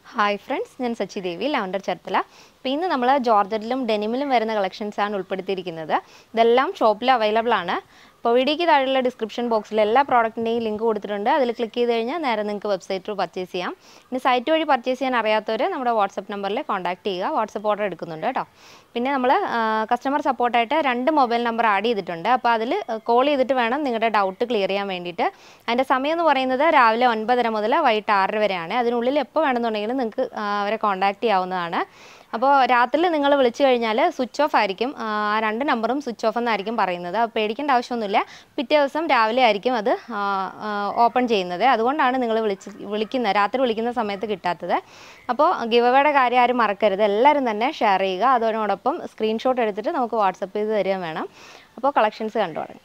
hi friends ഞാൻ സച്ചി ദേവി ലവണ്ടർ ചേർത്തല അപ്പോൾ ഇന്ന് നമ്മൾ ജോർജറ്റിലും ഡെനിമിലും വരുന്ന കളക്ഷൻസാണ് ഉൾപ്പെടുത്തിയിരിക്കുന്നത് ഇതെല്ലാം ഷോപ്പിൽ അവൈലബിൾ ആണ് അപ്പോൾ വീഡിയോയ്ക്ക് താഴെയുള്ള ഡിസ്ക്രിപ്ഷൻ ബോക്സിൽ എല്ലാ പ്രോഡക്റ്റിൻ്റെയും ലിങ്ക് കൊടുത്തിട്ടുണ്ട് അതിൽ ക്ലിക്ക് ചെയ്ത് കഴിഞ്ഞാൽ നേരെ നിങ്ങൾക്ക് വെബ്സൈറ്റ് ത്രൂ പർച്ചേസ് ചെയ്യാം ഇനി സൈറ്റ് വഴി പർച്ചേസ് ചെയ്യാൻ അറിയാത്തവർ നമ്മുടെ വാട്സപ്പ് നമ്പറിൽ കോൺടാക്ട് ചെയ്യുക വാട്സപ്പ് ഓർഡർ എടുക്കുന്നുണ്ട് കേട്ടോ പിന്നെ നമ്മൾ കസ്റ്റമർ സപ്പോർട്ടായിട്ട് രണ്ട് മൊബൈൽ നമ്പർ ആഡ് ചെയ്തിട്ടുണ്ട് അപ്പോൾ അതിൽ കോൾ ചെയ്തിട്ട് വേണം നിങ്ങളുടെ ഡൗട്ട് ക്ലിയർ ചെയ്യാൻ വേണ്ടിയിട്ട് അതിൻ്റെ സമയം എന്ന് പറയുന്നത് രാവിലെ ഒൻപതര മുതൽ വൈകിട്ട് ആറര വരെയാണ് അതിനുള്ളിൽ എപ്പോൾ വേണമെന്നുണ്ടെങ്കിലും നിങ്ങൾക്ക് ആ, അവരെ കോൺടാക്ട് ചെയ്യാവുന്നതാണ് അപ്പോൾ രാത്രിയിൽ നിങ്ങൾ വിളിച്ചു കഴിഞ്ഞാൽ സ്വിച്ച് ഓഫ് ആയിരിക്കും ആ ആ രണ്ട് നമ്പറും സ്വിച്ച് ഓഫ് എന്നായിരിക്കും പറയുന്നത് അപ്പോൾ പേടിക്കേണ്ട ആവശ്യമൊന്നുമില്ല പിറ്റേ ദിവസം രാവിലെ ആയിരിക്കും അത് ഓപ്പൺ ചെയ്യുന്നത് അതുകൊണ്ടാണ് നിങ്ങൾ വിളിച്ച് വിളിക്കുന്ന രാത്രി വിളിക്കുന്ന സമയത്ത് കിട്ടാത്തത് അപ്പോൾ ഗിവവേയുടെ കാര്യം ആരും മറക്കരുത് എല്ലാവരും തന്നെ ഷെയർ ചെയ്യുക അതോടൊപ്പം സ്ക്രീൻഷോട്ട് എടുത്തിട്ട് നമുക്ക് വാട്സപ്പ് ചെയ്ത് തരികയും വേണം അപ്പോൾ കളക്ഷൻസ് കണ്ടു തുടങ്ങി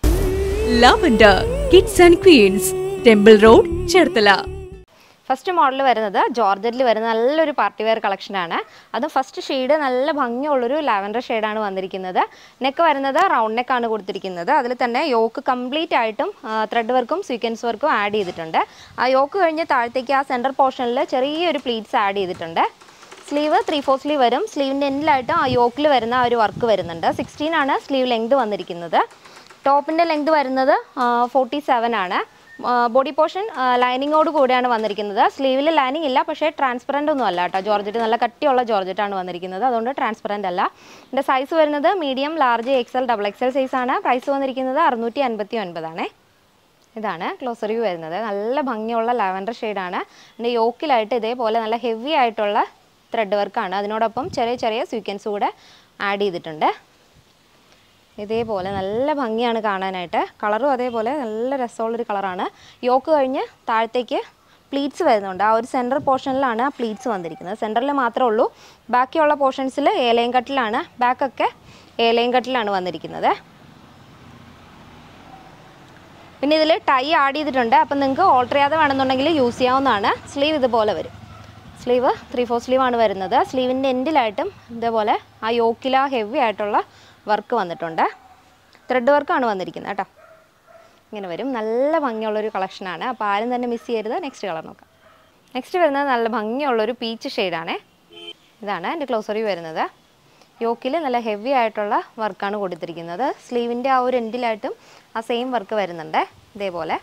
lavender kids and queens temple road Cherthala first model വരുന്നത് ജോർജറ്റിൽ വരുന്ന നല്ലൊരു പാർട്ടി വെയർ കളക്ഷനാണ് അതും ഫസ്റ്റ് ഷെയ്ഡ് നല്ല ഭംഗിയുള്ളൊരു ലാവൻഡർ ഷെയ്ഡാണ് വന്നിരിക്കുന്നത് നെക്ക് വരുന്നത് റൗണ്ട് നെക്കാണ് കൊടുത്തിരിക്കുന്നത് അതിൽ തന്നെ യോക്ക് കംപ്ലീറ്റ് ആയിട്ടും ത്രെഡ് വർക്കും സ്വീക്വൻസ് വർക്കും ആഡ് ചെയ്തിട്ടുണ്ട് ആ യോക്ക് കഴിഞ്ഞ് താഴത്തേക്ക് ആ സെൻറ്റർ പോർഷനിൽ ചെറിയൊരു പ്ലീറ്റ്സ് ആഡ് ചെയ്തിട്ടുണ്ട് സ്ലീവ് ത്രീ ഫോർ സ്ലീവ് വരും സ്ലീവിൻ്റെ എൻഡിലായിട്ട് ആ യോക്കിൽ വരുന്ന ആ ഒരു വർക്ക് വരുന്നുണ്ട് സിക്സ്റ്റീൻ ആണ് സ്ലീവ് ലെങ്ത് വന്നിരിക്കുന്നത് ടോപ്പിൻ്റെ ലെങ്ത് വരുന്നത് ഫോർട്ടി സെവൻ ആണ് ബോഡി പോർഷൻ ലൈനിങ്ങോട് കൂടിയാണ് വന്നിരിക്കുന്നത് സ്ലീവിൽ ലൈനിങ് ഇല്ല പക്ഷേ ട്രാൻസ്പെറൻ്റ് ഒന്നും അല്ല കേട്ടോ ജോർജറ്റ് നല്ല കട്ടിയുള്ള ജോർജറ്റാണ് വന്നിരിക്കുന്നത് അതുകൊണ്ട് ട്രാൻസ്പെറൻ്റ് അല്ല ഇതിൻ്റെ സൈസ് വരുന്നത് medium large XL double XL സൈസാണ് പ്രൈസ് വന്നിരിക്കുന്നത് അറുന്നൂറ്റി അൻപത്തി ഒൻപതാണേ ഇതാണ് ക്ലോസർ വ്യൂ വരുന്നത് നല്ല ഭംഗിയുള്ള ലാവൻഡർ ഷെയ്ഡാണ് ഇതിൻ്റെ യോക്കിലായിട്ട് ഇതേപോലെ നല്ല ഹെവി ആയിട്ടുള്ള ത്രെഡ് വർക്കാണ് അതിനോടൊപ്പം ചെറിയ ചെറിയ സ്വീക്വൻസ് കൂടെ ആഡ് ചെയ്തിട്ടുണ്ട് ഇതേപോലെ നല്ല ഭംഗിയാണ് കാണാനായിട്ട് കളറും അതേപോലെ നല്ല രസമുള്ളൊരു കളറാണ് യോക്ക് കഴിഞ്ഞ് താഴത്തേക്ക് പ്ലീറ്റ്സ് വരുന്നുണ്ട് ആ ഒരു സെൻറ്റർ പോർഷനിലാണ് ആ പ്ലീറ്റ്സ് വന്നിരിക്കുന്നത് സെൻറ്ററിൽ മാത്രമേ ഉള്ളൂ ബാക്കിയുള്ള പോർഷൻസിൽ ഏലയും കട്ടിലാണ് ബാക്കൊക്കെ ഏലയും കട്ടിലാണ് വന്നിരിക്കുന്നത് പിന്നെ ഇതിൽ ടൈ ആഡ് ചെയ്തിട്ടുണ്ട് അപ്പം നിങ്ങൾക്ക് ഓൾട്ടർ ചെയ്യാതെ വേണമെന്നുണ്ടെങ്കിൽ യൂസ് ചെയ്യാവുന്നതാണ് സ്ലീവ് ഇതുപോലെ വരും സ്ലീവ് ത്രീ ഫോർ സ്ലീവ് ആണ് വരുന്നത് സ്ലീവിൻ്റെ എൻഡിലായിട്ടും ഇതേപോലെ ആ യോക്കില ഹെവി ആയിട്ടുള്ള വർക്ക് വന്നിട്ടുണ്ട് ത്രെഡ് വർക്കാണ് വന്നിരിക്കുന്നത് കേട്ടോ ഇങ്ങനെ വരും നല്ല ഭംഗിയുള്ളൊരു കളക്ഷനാണ് അപ്പോൾ ആരും തന്നെ മിസ് ചെയ്യരുത് നെക്സ്റ്റ് കളർ നോക്കാം നെക്സ്റ്റ് വരുന്നത് നല്ല ഭംഗിയുള്ളൊരു പീച്ച് ഷെയ്ഡാണ് ഇതാണ് എൻ്റെ ക്ലോസറി വരുന്നത് യോക്കിൽ നല്ല ഹെവി ആയിട്ടുള്ള വർക്കാണ് കൊടുത്തിരിക്കുന്നത് സ്ലീവിൻ്റെ ആ ഒരു എൻഡിലായിട്ടും ആ സെയിം വർക്ക് വരുന്നുണ്ട് ഇതേപോലെ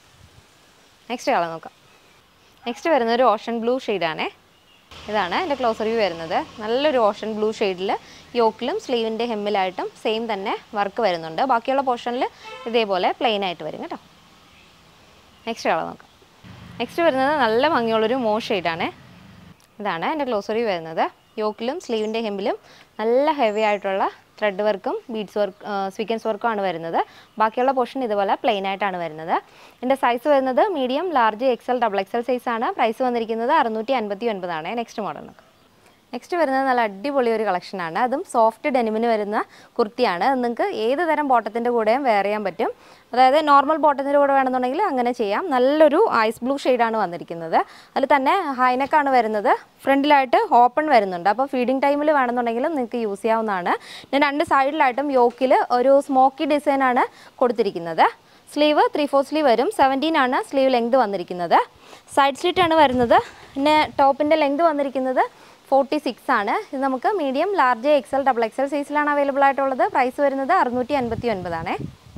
നെക്സ്റ്റ് കളർ നോക്കാം നെക്സ്റ്റ് വരുന്നത് ഒരു ഓഷൻ ബ്ലൂ ഷെയ്ഡാണേ ഇതാണ് എൻ്റെ ക്ലോസർ വ്യൂ വരുന്നത് നല്ലൊരു ഓഷൻ ബ്ലൂ ഷെയ്ഡിൽ യോക്കിലും സ്ലീവിൻ്റെ ഹെമ്മിലായിട്ടും സെയിം തന്നെ വർക്ക് വരുന്നുണ്ട് ബാക്കിയുള്ള പോർഷനിൽ ഇതേപോലെ പ്ലെയിൻ ആയിട്ട് വരും കേട്ടോ നെക്സ്റ്റ് കളർ നോക്കാം നെക്സ്റ്റ് വരുന്നത് നല്ല ഭംഗിയുള്ളൊരു മോ ഷെയ്ഡാണ് ഇതാണ് എൻ്റെ ക്ലോസർ വ്യൂ വരുന്നത് യോക്കിലും സ്ലീവിൻ്റെ ഹെമ്മിലും നല്ല ഹെവി ആയിട്ടുള്ള ത്രെഡ് വർക്കും ബീഡ്സ് വർക്ക് സ്വീക്വൻസ് വർക്കും ആണ് വരുന്നത് ബാക്കിയുള്ള പോർഷൻ ഇതുപോലെ പ്ലെയിൻ ആയിട്ടാണ് വരുന്നത് ഇതിൻ്റെ സൈസ് വരുന്നത് medium large XL double XL size ആണ് പ്രൈസ് വന്നിരിക്കുന്നത് അറുന്നൂറ്റി അൻപത്തി ഒൻപതാണ് നെക്സ്റ്റ് മോഡൽ നോക്കാം നെക്സ്റ്റ് വരുന്നത് നല്ല അടിപൊളി ഒരു കളക്ഷനാണ് അതും സോഫ്റ്റ് ഡെനിമിന് വരുന്ന കുർത്തിയാണ് അത് നിങ്ങൾക്ക് ഏത് തരം ബോട്ടത്തിൻ്റെ കൂടെയും വെയർ ചെയ്യാൻ പറ്റും അതായത് നോർമൽ ബോട്ടത്തിൻ്റെ കൂടെ വേണമെന്നുണ്ടെങ്കിൽ അങ്ങനെ ചെയ്യാം നല്ലൊരു ഐസ് ബ്ലൂ ഷെയ്ഡാണ് വന്നിരിക്കുന്നത് അതിൽ തന്നെ ഹൈനെക്കാണ് വരുന്നത് ഫ്രണ്ടിലായിട്ട് ഓപ്പൺ വരുന്നുണ്ട് അപ്പോൾ ഫീഡിങ് ടൈമിൽ വേണമെന്നുണ്ടെങ്കിൽ നിങ്ങൾക്ക് യൂസ് ചെയ്യാവുന്നതാണ് ഞാൻ രണ്ട് സൈഡിലായിട്ടും യോക്കിൽ ഒരു സ്മോക്കി ഡിസൈനാണ് കൊടുത്തിരിക്കുന്നത് സ്ലീവ് ത്രീ ഫോർ സ്ലീവ് വരും സെവൻറ്റീൻ ആണ് സ്ലീവ് ലെങ്ത് വന്നിരിക്കുന്നത് സൈഡ് സ്ലിറ്റ് ആണ് വരുന്നത് പിന്നെ ടോപ്പിൻ്റെ ലെങ്ത് വന്നിരിക്കുന്നത് ഫോർട്ടി സിക്സ് ആണ് ഇത് നമുക്ക് medium large XL double XL സൈസിലാണ് അവൈലബിൾ ആയിട്ടുള്ളത് പ്രൈസ് വരുന്നത് അറുന്നൂറ്റി അൻപത്തി ഒൻപതാണേ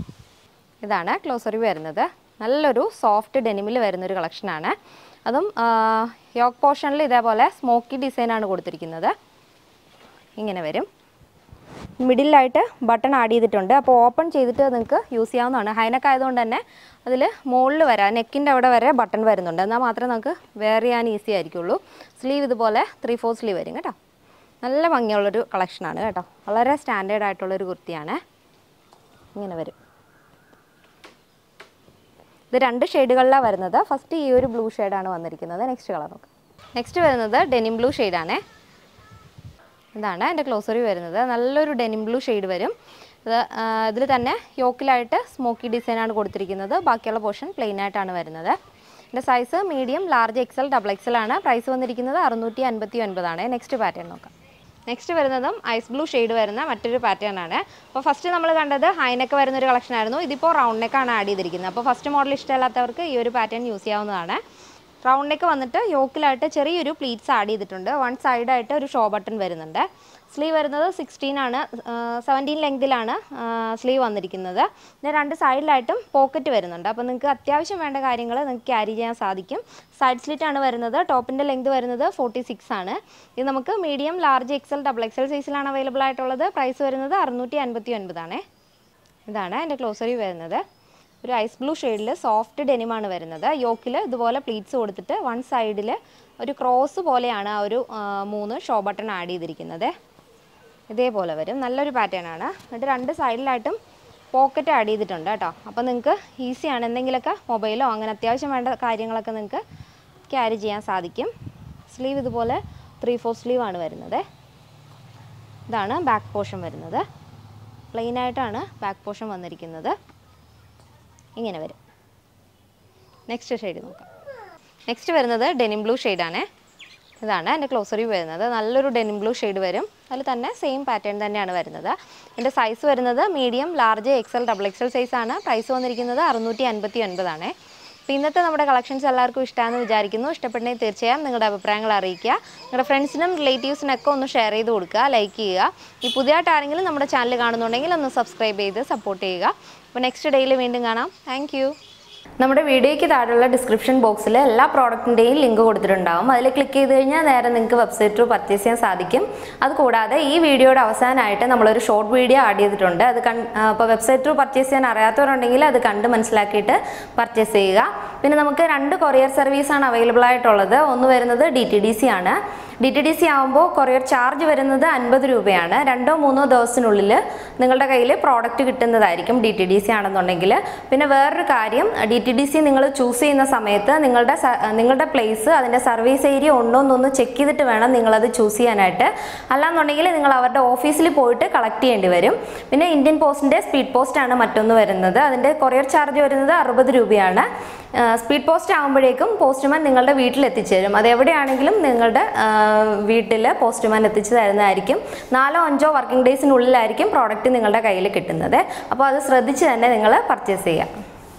ഇതാണ് ക്ലോസറി വരുന്നത് നല്ലൊരു സോഫ്റ്റ് ഡെനിമിൽ വരുന്നൊരു കളക്ഷനാണ് അതും യോക്ക് പോർഷനിൽ ഇതേപോലെ സ്മോക്കി ഡിസൈനാണ് കൊടുത്തിരിക്കുന്നത് ഇങ്ങനെ വരും മിഡിലായിട്ട് ബട്ടൺ ആഡ് ചെയ്തിട്ടുണ്ട് അപ്പോൾ ഓപ്പൺ ചെയ്തിട്ട് നിങ്ങൾക്ക് യൂസ് ചെയ്യാവുന്നതാണ് ഹൈനക്ക് ആയതുകൊണ്ട് തന്നെ അതിൽ മുകളിൽ വരാം നെക്കിൻ്റെ അവിടെ വരെ ബട്ടൺ വരുന്നുണ്ട് എന്നാൽ മാത്രമേ നമുക്ക് വെയർ ചെയ്യാൻ ഈസി ആയിരിക്കുള്ളൂ സ്ലീവ് ഇതുപോലെ ത്രീ ഫോർ സ്ലീവ് വരും കേട്ടോ നല്ല ഭംഗിയുള്ളൊരു കളക്ഷനാണ് കേട്ടോ വളരെ സ്റ്റാൻഡേർഡ് ആയിട്ടുള്ളൊരു കുർത്തിയാണ് ഇങ്ങനെ വരും ഇത് രണ്ട് ഷെയ്ഡുകളിലാണ് വരുന്നത് ഫസ്റ്റ് ഈ ഒരു ബ്ലൂ ഷെയ്ഡാണ് വന്നിരിക്കുന്നത് നെക്സ്റ്റ് കളർ നോക്കാം നെക്സ്റ്റ് വരുന്നത് ഡെനിം ബ്ലൂ ഷെയ്ഡാണേ ഇതാണ് എൻ്റെ ക്ലോസറി വരുന്നത് നല്ലൊരു ഡെനിം ബ്ലൂ ഷെയ്ഡ് വരും ഇത് ഇതിൽ തന്നെ യോക്കിലായിട്ട് സ്മോക്കി ഡിസൈനാണ് കൊടുത്തിരിക്കുന്നത് ബാക്കിയുള്ള പോർഷൻ പ്ലെയിൻ ആയിട്ടാണ് വരുന്നത് ഇതിൻ്റെ size medium large XL double XL ആണ് പ്രൈസ് വന്നിരിക്കുന്നത് അറുന്നൂറ്റി അൻപത്തി ഒൻപതാണ് നെക്സ്റ്റ് പാറ്റേൺ നോക്കാം നെക്സ്റ്റ് വരുന്നതും ഐസ് ബ്ലൂ ഷെയ്ഡ് വരുന്ന മറ്റൊരു പാറ്റേൺ ആണ് അപ്പോൾ ഫസ്റ്റ് നമ്മൾ കണ്ടത് ഹൈനെക്ക് വരുന്ന ഒരു കളക്ഷൻ ആയിരുന്നു ഇതിപ്പോൾ റൗണ്ട് നെക്കാണ് ആഡ് ചെയ്തിരിക്കുന്നത് അപ്പോൾ ഫസ്റ്റ് മോഡൽ ഇഷ്ടമല്ലാത്തവർക്ക് ഈ ഒരു പാറ്റേൺ യൂസ് ചെയ്യാവുന്നതാണ് റൗണ്ട് നെക്ക് വന്നിട്ട് യോക്കിലായിട്ട് ചെറിയൊരു പ്ലീറ്റ്സ് ആഡ് ചെയ്തിട്ടുണ്ട് വൺ സൈഡായിട്ട് ഒരു ഷോ ബട്ടൺ വരുന്നുണ്ട് സ്ലീവ് വരുന്നത് സിക്സ്റ്റീൻ ആണ് സെവൻറ്റീൻ ലെങ്തിലാണ് സ്ലീവ് വന്നിരിക്കുന്നത് പിന്നെ രണ്ട് സൈഡിലായിട്ടും പോക്കറ്റ് വരുന്നുണ്ട് അപ്പോൾ നിങ്ങൾക്ക് അത്യാവശ്യം വേണ്ട കാര്യങ്ങൾ നിങ്ങൾക്ക് ക്യാരി ചെയ്യാൻ സാധിക്കും സൈഡ് സ്ലിറ്റ് ആണ് വരുന്നത് ടോപ്പിൻ്റെ ലെങ്ത് വരുന്നത് ഫോർട്ടി സിക്സ് ആണ് ഇത് നമുക്ക് medium large XL double XL സൈസിലാണ് അവൈലബിൾ ആയിട്ടുള്ളത് പ്രൈസ് വരുന്നത് അറുന്നൂറ്റി അൻപത്തി ഒൻപതാണേ ഇതാണ് എൻ്റെ ക്ലോസറി വരുന്നത് ഒരു ഐസ് ബ്ലൂ ഷെയ്ഡിൽ സോഫ്റ്റ് ഡെനിമാണ് വരുന്നത് യോക്കിൽ ഇതുപോലെ പ്ലീറ്റ്സ് കൊടുത്തിട്ട് വൺ സൈഡിൽ ഒരു ക്രോസ് പോലെയാണ് ആ ഒരു ആ, മൂന്ന് ഷോ ബട്ടൺ ആഡ് ചെയ്തിരിക്കുന്നത് ഇതേപോലെ വരും നല്ലൊരു പാറ്റേൺ ആണ് എന്നിട്ട് രണ്ട് സൈഡിലായിട്ടും പോക്കറ്റ് ആഡ് ചെയ്തിട്ടുണ്ട് കേട്ടോ അപ്പോൾ നിങ്ങൾക്ക് ഈസിയാണ് എന്തെങ്കിലുമൊക്കെ മൊബൈലോ അങ്ങനെ അത്യാവശ്യം വേണ്ട കാര്യങ്ങളൊക്കെ നിങ്ങൾക്ക് ക്യാരി ചെയ്യാൻ സാധിക്കും സ്ലീവ് ഇതുപോലെ ത്രീ ഫോർ സ്ലീവ് ആണ് വരുന്നത് ഇതാണ് ബാക്ക് പോർഷൻ വരുന്നത് പ്ലെയിൻ ആയിട്ടാണ് ബാക്ക് പോർഷൻ വന്നിരിക്കുന്നത് ഇങ്ങനെ വരും നെക്സ്റ്റ് ഷെയ്ഡ് നോക്കാം നെക്സ്റ്റ് വരുന്നത് ഡെനിം ബ്ലൂ ഷെയ്ഡാണ് ഇതാണ് എൻ്റെ ക്ലോസറി വരുന്നത് നല്ലൊരു ഡെനിം ബ്ലൂ ഷെയ്ഡ് വരും അതിൽ തന്നെ സെയിം പാറ്റേൺ തന്നെയാണ് വരുന്നത് എൻ്റെ സൈസ് വരുന്നത് medium large XL double XL സൈസാണ് പ്രൈസ് വന്നിരിക്കുന്നത് അറുന്നൂറ്റി അൻപത്തി ഒൻപതാണ് അപ്പോൾ ഇന്നത്തെ നമ്മുടെ കളക്ഷൻസ് എല്ലാവർക്കും ഇഷ്ടമാണെന്ന് വിചാരിക്കുന്നു ഇഷ്ടപ്പെട്ടെങ്കിൽ തീർച്ചയായും നിങ്ങളുടെ അഭിപ്രായങ്ങൾ അറിയിക്കുക നിങ്ങളുടെ ഫ്രണ്ട്സിനും റിലേറ്റീവ്സിനൊക്കെ ഒന്ന് ഷെയർ ചെയ്ത് കൊടുക്കുക ലൈക്ക് ചെയ്യുക ഈ പുതിയതായിട്ട് ആരെങ്കിലും നമ്മുടെ ചാനൽ കാണുന്നുണ്ടെങ്കിൽ ഒന്ന് സബ്സ്ക്രൈബ് ചെയ്ത് സപ്പോർട്ട് ചെയ്യുക അപ്പോൾ നെക്സ്റ്റ് ഡേയിൽ വീണ്ടും കാണാം താങ്ക് നമ്മുടെ വീഡിയോയ്ക്ക് താഴെയുള്ള ഡിസ്ക്രിപ്ഷൻ ബോക്സിൽ എല്ലാ പ്രോഡക്റ്റിൻ്റെയും ലിങ്ക് കൊടുത്തിട്ടുണ്ടാവും അതിൽ ക്ലിക്ക് ചെയ്ത് കഴിഞ്ഞാൽ നേരെ നിങ്ങൾക്ക് വെബ്സൈറ്റ് ത്രൂ പർച്ചേസ് ചെയ്യാൻ സാധിക്കും അതുകൂടാതെ ഈ വീഡിയോയുടെ അവസാനമായിട്ട് നമ്മളൊരു ഷോർട്ട് വീഡിയോ ആഡ് ചെയ്തിട്ടുണ്ട് അത് കൺ അപ്പോൾ വെബ്സൈറ്റ് ത്രൂ പർച്ചേസ് ചെയ്യാൻ അറിയാത്തവരുണ്ടെങ്കിൽ അത് കണ്ട് മനസ്സിലാക്കിയിട്ട് പർച്ചേസ് ചെയ്യുക പിന്നെ നമുക്ക് രണ്ട് കൊറിയർ സർവീസാണ് അവൈലബിൾ ആയിട്ടുള്ളത് ഒന്ന് വരുന്നത് ഡി ടി ഡി സി ആണ് ഡി ടി ഡി സി ആകുമ്പോൾ കൊറിയർ ചാർജ് വരുന്നത് അൻപത് രൂപയാണ് രണ്ടോ മൂന്നോ ദിവസത്തിനുള്ളിൽ നിങ്ങളുടെ കയ്യിൽ പ്രോഡക്റ്റ് കിട്ടുന്നതായിരിക്കും ഡി ടി ഡി സി ആണെന്നുണ്ടെങ്കിൽ പിന്നെ വേറൊരു കാര്യം ഡി ടി ഡി സി നിങ്ങൾ ചൂസ് ചെയ്യുന്ന സമയത്ത് നിങ്ങളുടെ സ- നിങ്ങളുടെ പ്ലേസ് അതിൻ്റെ സർവീസ് ഏരിയ ഉണ്ടോ എന്നൊന്ന് ചെക്ക് ചെയ്തിട്ട് വേണം നിങ്ങളത് ചൂസ് ചെയ്യാനായിട്ട് അല്ലാന്നുണ്ടെങ്കിൽ നിങ്ങൾ അവരുടെ ഓഫീസിൽ പോയിട്ട് കളക്ട് ചെയ്യേണ്ടി വരും പിന്നെ ഇന്ത്യൻ പോസ്റ്റിൻ്റെ സ്പീഡ് പോസ്റ്റ് ആണ് മറ്റൊന്ന് വരുന്നത് അതിൻ്റെ കൊറിയർ ചാർജ് വരുന്നത് അറുപത് രൂപയാണ് സ്പീഡ് പോസ്റ്റ് ആകുമ്പോഴേക്കും പോസ്റ്റ്മാൻ നിങ്ങളുടെ വീട്ടിൽ എത്തിച്ചേരും അത് എവിടെയാണെങ്കിലും നിങ്ങളുടെ വീട്ടിൽ പോസ്റ്റ്മാൻ എത്തിച്ചു തരുന്നതായിരിക്കും നാലോ അഞ്ചോ വർക്കിംഗ് ഡേയ്സിനുള്ളിലായിരിക്കും പ്രോഡക്റ്റ് നിങ്ങളുടെ കയ്യിൽ കിട്ടുന്നത് അപ്പോൾ അത് ശ്രദ്ധിച്ച് തന്നെ നിങ്ങൾ പർച്ചേസ് ചെയ്യുക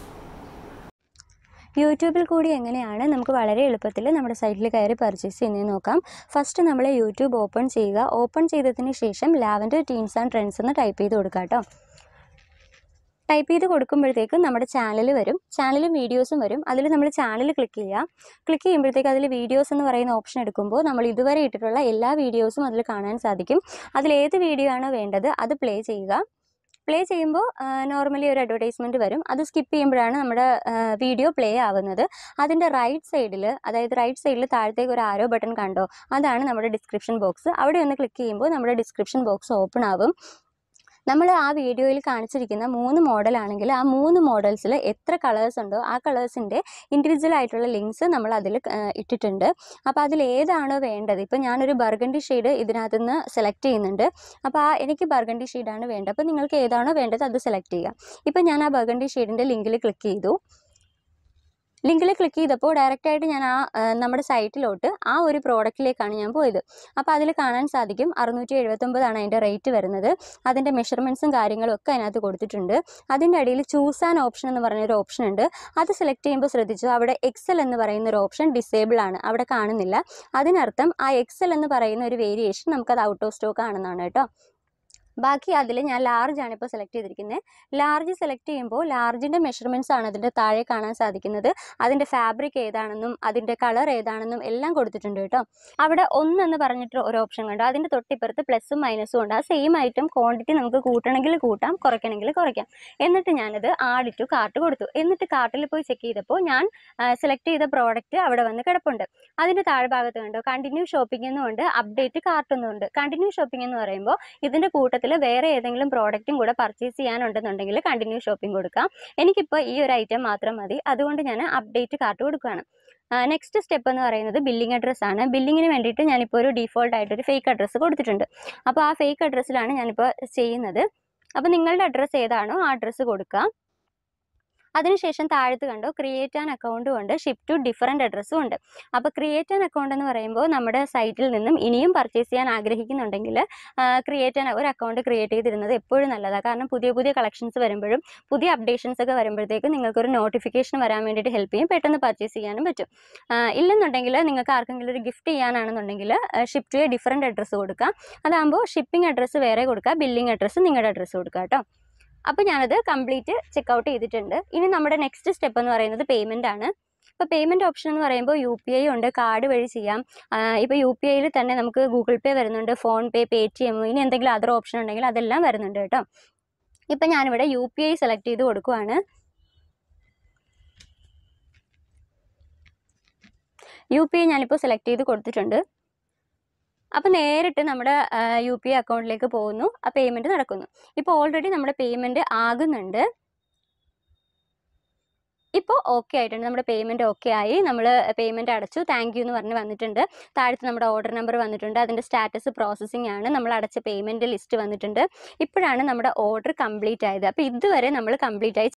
യൂട്യൂബിൽ കൂടി എങ്ങനെയാണ് നമുക്ക് വളരെ എളുപ്പത്തിൽ നമ്മുടെ സൈറ്റിൽ കയറി പർച്ചേസ് ചെയ്യുന്നത് നോക്കാം ഫസ്റ്റ് നമ്മൾ യൂട്യൂബ് ഓപ്പൺ ചെയ്യുക ഓപ്പൺ ചെയ്തതിന് ശേഷം ലാവൻഡർ ടീംസ് ആൻഡ് ട്രെൻഡ്സ് എന്ന് ടൈപ്പ് ചെയ്ത് കൊടുക്കുക കേട്ടോ ടൈപ്പ് ചെയ്ത് കൊടുക്കുമ്പോഴത്തേക്കും നമ്മുടെ ചാനൽ വരും ചാനലും വീഡിയോസും വരും അതിൽ നമ്മൾ ചാനൽ ക്ലിക്ക് ചെയ്യുക ക്ലിക്ക് ചെയ്യുമ്പോഴത്തേക്ക് അതിൽ വീഡിയോസ് എന്ന് പറയുന്ന ഓപ്ഷൻ എടുക്കുമ്പോൾ നമ്മൾ ഇതുവരെ ഇട്ടിട്ടുള്ള എല്ലാ വീഡിയോസും അതിൽ കാണാൻ സാധിക്കും അതിൽ ഏത് വീഡിയോ ആണോ വേണ്ടത് അത് പ്ലേ ചെയ്യുക പ്ലേ ചെയ്യുമ്പോൾ നോർമലി ഒരു അഡ്വർടൈസ്മെൻറ്റ് വരും അത് സ്കിപ്പ് ചെയ്യുമ്പോഴാണ് നമ്മുടെ വീഡിയോ പ്ലേ ആവുന്നത് അതിൻ്റെ റൈറ്റ് സൈഡിൽ അതായത് റൈറ്റ് സൈഡിൽ താഴത്തേക്ക് ഒരു ആരോ ബട്ടൺ കണ്ടോ അതാണ് നമ്മുടെ ഡിസ്ക്രിപ്ഷൻ ബോക്സ് അവിടെ ഒന്ന് ക്ലിക്ക് ചെയ്യുമ്പോൾ നമ്മുടെ ഡിസ്ക്രിപ്ഷൻ ബോക്സ് ഓപ്പൺ ആവും നമ്മൾ ആ വീഡിയോയിൽ കാണിച്ചിരിക്കുന്ന മൂന്ന് മോഡലാണെങ്കിൽ ആ മൂന്ന് മോഡൽസിൽ എത്ര കളേഴ്സ് ഉണ്ടോ ആ കളേഴ്സിൻ്റെ ഇൻഡിവിജ്വൽ ആയിട്ടുള്ള ലിങ്ക്സ് നമ്മൾ അതിൽ ഇട്ടിട്ടുണ്ട് അപ്പോൾ അതിൽ ഏതാണോ വേണ്ടത് ഇപ്പോൾ ഞാനൊരു ബർഗണ്ടി ഷെയ്ഡ് ഇതിനകത്ത് നിന്ന് സെലക്ട് ചെയ്യുന്നുണ്ട് അപ്പോൾ ആ എനിക്ക് ബർഗണ്ടി ഷെയ്ഡാണ് വേണ്ടത് അപ്പോൾ നിങ്ങൾക്ക് ഏതാണോ വേണ്ടത് അത് സെലക്ട് ചെയ്യുക ഇപ്പോൾ ഞാൻ ആ ബർഗണ്ടി ഷെയ്ഡിൻ്റെ ലിങ്കിൽ ക്ലിക്ക് ചെയ്തു ലിങ്കിൽ ക്ലിക്ക് ചെയ്തപ്പോൾ ഡയറക്റ്റായിട്ട് ഞാൻ ആ ആ, നമ്മുടെ സൈറ്റിലോട്ട് ആ ഒരു പ്രോഡക്റ്റിലേക്കാണ് ഞാൻ പോയത് അപ്പോൾ അതിൽ കാണാൻ സാധിക്കും അറുന്നൂറ്റി എഴുപത്തൊമ്പതാണ് അതിൻ്റെ റേറ്റ് വരുന്നത് അതിൻ്റെ മെഷർമെൻറ്റ്സും കാര്യങ്ങളും ഒക്കെ അതിനകത്ത് കൊടുത്തിട്ടുണ്ട് അതിൻ്റെ അടിയിൽ ചൂസ് ആൻ ഓപ്ഷൻ എന്ന് പറഞ്ഞൊരു ഓപ്ഷൻ ഉണ്ട് അത് സെലക്ട് ചെയ്യുമ്പോൾ ശ്രദ്ധിച്ചു അവിടെ എക്സൽ എന്ന് പറയുന്ന ഒരു ഓപ്ഷൻ ഡിസേബിൾ ആണ് അവിടെ കാണുന്നില്ല അതിനർത്ഥം ആ എക്സൽ എന്ന് പറയുന്ന ഒരു വേരിയേഷൻ നമുക്കത് ഔട്ട് ഓഫ് സ്റ്റോക്ക് ആണെന്നാണ് കേട്ടോ ബാക്കി അതിൽ ഞാൻ ലാർജ് ആണ് ഇപ്പോൾ സെലക്ട് ചെയ്തിരിക്കുന്നത് ലാർജ് സെലക്ട് ചെയ്യുമ്പോൾ ലാർജിൻ്റെ മെഷർമെൻറ്റ്സ് ആണ് അതിൻ്റെ താഴെ കാണാൻ സാധിക്കുന്നത് അതിൻ്റെ ഫാബ്രിക് ഏതാണെന്നും അതിൻ്റെ കളർ ഏതാണെന്നും എല്ലാം കൊടുത്തിട്ടുണ്ട് കേട്ടോ അവിടെ ഒന്ന് എന്ന് പറഞ്ഞിട്ട് ഒരു ഓപ്ഷൻ കണ്ടു അതിൻ്റെ തൊട്ടിപ്പുറത്ത് പ്ലസും മൈനസും ഉണ്ട് ആ സെയിം ഐറ്റം ക്വാണ്ടിറ്റി നമുക്ക് കൂട്ടണമെങ്കിൽ കൂട്ടാം കുറയ്ക്കണമെങ്കിൽ കുറയ്ക്കാം എന്നിട്ട് ഞാനത് ആഡ് ടു കാർട്ട് കൊടുത്തു എന്നിട്ട് കാർട്ടിൽ പോയി ചെക്ക് ചെയ്തപ്പോൾ ഞാൻ സെലക്ട് ചെയ്ത പ്രോഡക്റ്റ് അവിടെ വന്ന് കിടപ്പുണ്ട് അതിൻ്റെ താഴ്ഭാഗത്ത് കണ്ടോ കണ്ടിന്യൂ ഷോപ്പിംഗ് എന്നുണ്ട് അപ്ഡേറ്റ് കാർട്ട് എന്നുണ്ട് കണ്ടിന്യൂ ഷോപ്പിംഗ് എന്ന് പറയുമ്പോൾ ഇതിൻ്റെ കൂട്ടത്തിൽ വേറെ ഏതെങ്കിലും പ്രോഡക്റ്റും കൂടെ പർച്ചേസ് ചെയ്യാനുണ്ടെന്നുണ്ടെങ്കിൽ കണ്ടിന്യൂ ഷോപ്പിംഗ് കൊടുക്കാം എനിക്കിപ്പോൾ ഈ ഒരു ഐറ്റം മാത്രം മതി അതുകൊണ്ട് ഞാൻ അപ്ഡേറ്റ് കാർട്ട് കൊടുക്കുകയാണ് നെക്സ്റ്റ് സ്റ്റെപ്പ് എന്ന് പറയുന്നത് ബില്ലിംഗ് അഡ്രസ്സ് ആണ് ബില്ലിങ്ങിന് വേണ്ടിയിട്ട് ഞാനിപ്പോൾ ഒരു ഡീഫോൾട്ട് ആയിട്ട് ഒരു ഫേക്ക് അഡ്രസ്സ് കൊടുത്തിട്ടുണ്ട് അപ്പോൾ ആ ഫേക്ക് അഡ്രസ്സിലാണ് ഞാനിപ്പോൾ ചെയ്യുന്നത് അപ്പോൾ നിങ്ങളുടെ അഡ്രസ്സ് ഏതാണോ ആ അഡ്രസ്സ് കൊടുക്കുക അതിനുശേഷം താഴത്ത് കണ്ടോ ക്രിയേറ്റ് ആൻ അക്കൗണ്ടും ഉണ്ട് ഷിപ്പ് ടു ഡിഫറൻറ്റ് അഡ്രസ്സും ഉണ്ട് അപ്പോൾ ക്രിയേറ്റ് ആൻ അക്കൗണ്ട് എന്ന് പറയുമ്പോൾ നമ്മുടെ സൈറ്റിൽ നിന്നും ഇനിയും പർച്ചേസ് ചെയ്യാൻ ആഗ്രഹിക്കുന്നുണ്ടെങ്കിൽ ക്രിയേറ്റ് ആൻ ഒരു അക്കൗണ്ട് ക്രിയേറ്റ് ചെയ്തിരുന്നത് എപ്പോഴും നല്ലതാണ് കാരണം പുതിയ പുതിയ കളക്ഷൻസ് വരുമ്പോഴും പുതിയ അപ്ഡേഷൻസ് ഒക്കെ വരുമ്പോഴത്തേക്കും നിങ്ങൾക്കൊരു നോട്ടിഫിക്കേഷൻ വരാൻ വേണ്ടിയിട്ട് ഹെൽപ്പ് ചെയ്യും പെട്ടെന്ന് പർച്ചേസ് ചെയ്യാനും പറ്റും ആ, ഇല്ലെന്നുണ്ടെങ്കിൽ നിങ്ങൾക്ക് ആർക്കെങ്കിലും ഒരു ഗിഫ്റ്റ് ചെയ്യാനാണെന്നുണ്ടെങ്കിൽ ship to a different address കൊടുക്കാം അതാകുമ്പോൾ ഷിപ്പിംഗ് അഡ്രസ്സ് വേറെ കൊടുക്കുക ബില്ലിംഗ് അഡ്രസ്സ് നിങ്ങളുടെ അഡ്രസ്സ് കൊടുക്കുക കേട്ടോ അപ്പോൾ ഞാനത് കംപ്ലീറ്റ് ചെക്കൗട്ട് ചെയ്തിട്ടുണ്ട് ഇനി നമ്മുടെ നെക്സ്റ്റ് സ്റ്റെപ്പ് എന്ന് പറയുന്നത് പേയ്മെൻ്റ് ആണ് ഇപ്പോൾ പേയ്മെൻറ്റ് ഓപ്ഷൻ എന്ന് പറയുമ്പോൾ യു പി ഐ ഉണ്ട് കാർഡ് വഴി ചെയ്യാം ഇപ്പോൾ യു പി ഐയിൽ തന്നെ നമുക്ക് ഗൂഗിൾ പേ വരുന്നുണ്ട് PhonePe Paytm ഇനി എന്തെങ്കിലും അതർ ഓപ്ഷൻ ഉണ്ടെങ്കിൽ അതെല്ലാം വരുന്നുണ്ട് കേട്ടോ ഇപ്പം ഞാനിവിടെ യു പി ഐ സെലക്ട് ചെയ്ത് കൊടുക്കുവാണ് യു പി ഐ ഞാനിപ്പോൾ സെലക്ട് ചെയ്ത് കൊടുത്തിട്ടുണ്ട് അപ്പോൾ നേരിട്ട് നമ്മുടെ യു പി ഐ അക്കൗണ്ടിലേക്ക് പോകുന്നു ആ പേയ്മെൻറ്റ് നടക്കുന്നു ഇപ്പോൾ ഓൾറെഡി നമ്മുടെ പേയ്മെൻറ്റ് ആകുന്നുണ്ട് ഇപ്പോൾ ഓക്കെ ആയിട്ടുണ്ട് നമ്മുടെ പേയ്മെൻറ്റ് ഓക്കെ ആയി നമ്മൾ പേയ്മെൻറ്റ് അടച്ചു താങ്ക് യു എന്ന് പറഞ്ഞ് വന്നിട്ടുണ്ട് താഴത്ത് നമ്മുടെ ഓർഡർ നമ്പർ വന്നിട്ടുണ്ട് അതിൻ്റെ സ്റ്റാറ്റസ് പ്രോസസ്സിംഗ് ആണ് നമ്മൾ അടച്ച പേയ്മെൻറ്റ് ലിസ്റ്റ് വന്നിട്ടുണ്ട് ഇപ്പോഴാണ് നമ്മുടെ ഓർഡർ കംപ്ലീറ്റ് ആയത് അപ്പോൾ ഇതുവരെ നമ്മൾ കംപ്ലീറ്റ് ആയി